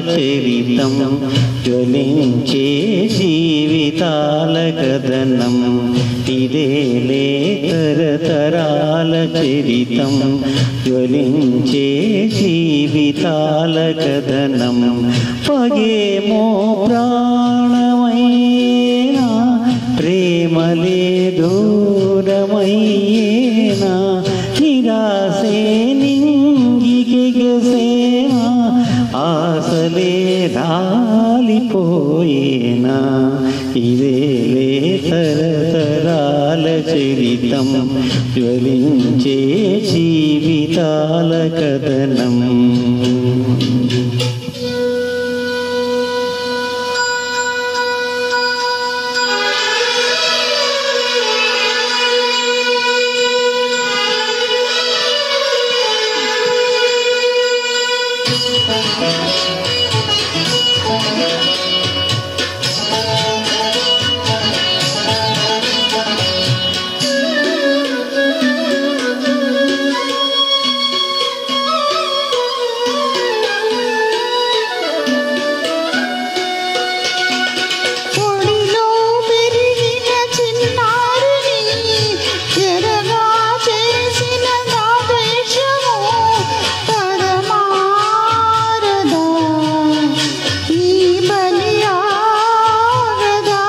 చరితం జ్వలించే జీవితాల కథనం ఇదేలే తరతరాల చరితం జ్వలించే జీవితాల కథనం పగేమో ప్రాణమైనా ప్రేమలే దూరమయ్యేనా నిరాశే నింగికెగసేనా ఆశలే రాలిపోయేనా ఇదేలే తరతరాల చరితం జ్వలించే జీవితాల కథనం ఒడిలో పెరిగిన చిన్నారిని ఎరగా చేసిన నా ద్వేషము పరమారదా ఈ బలి ఆగదా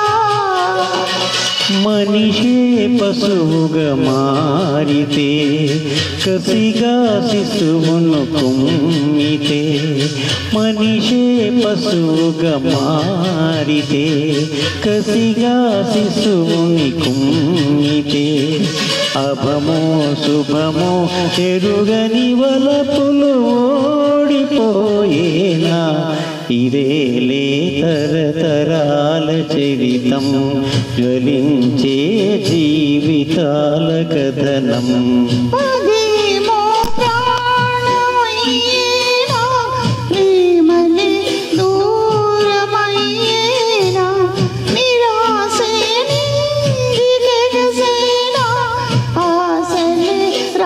మనిషే పశువుగా మారితే కసిగా శిశువును కుమ్మితే మనిషే పశువుగా మారితే కసిగా శిశువుని కుమ్మితే అభమో శుభమో ఎరుగని వలపులు ఓడిపోయేనా ఇదేలే తరతరాల చరితం జ్వలించే జీవితాల కథనం పదేమో ప్రాణమయ్యేనా ప్రేమలే దూరమయ్యేనా నిరాశే నింగికెగసేనా ఆశలే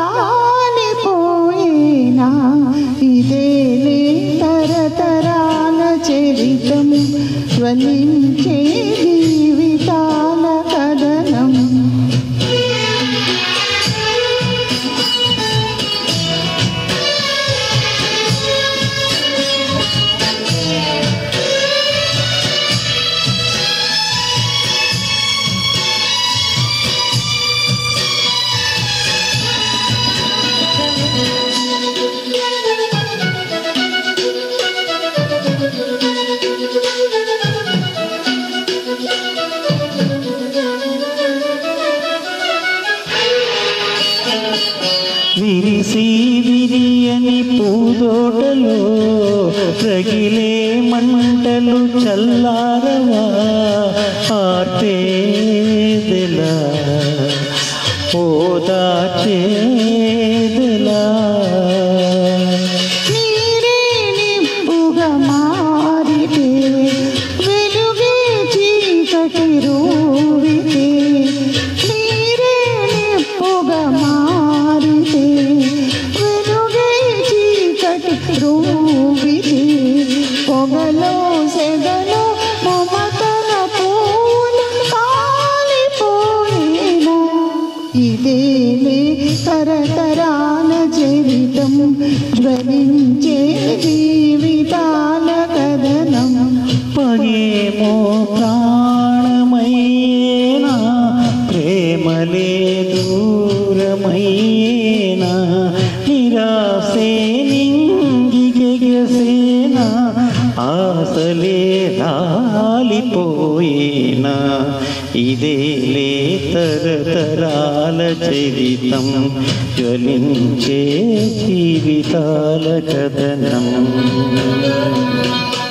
రాలిపోయేనా ఇదేలే తరతరాల చరితం జ్వలించే జీవితాల కథనం విరిసి విరియని పూదోటలో రగిలే మంటలు చల్లారవా ఆర్పేదెలా ఓదాచేదెలా నీరే నింపుగా మారితే వెలుగే చీకటి రూవితే నీరే నింపుగా మారితే వెలుగే చీకటి రూవితే పొగలో సెగలో మమతల పూలు కాలిపోయినా ఇదేలే తరతరాల చరితం జ్వలించే జీవితాల కథనం పగేమో ప్రాణమైనా ప్రేమలే దూరమైనా నిరాశే నింగికెగసేనా ఆశలే రాలిపోయేనా ఇదేలే తరతరాల చరితం జ్వలించే జీవితాల కథనం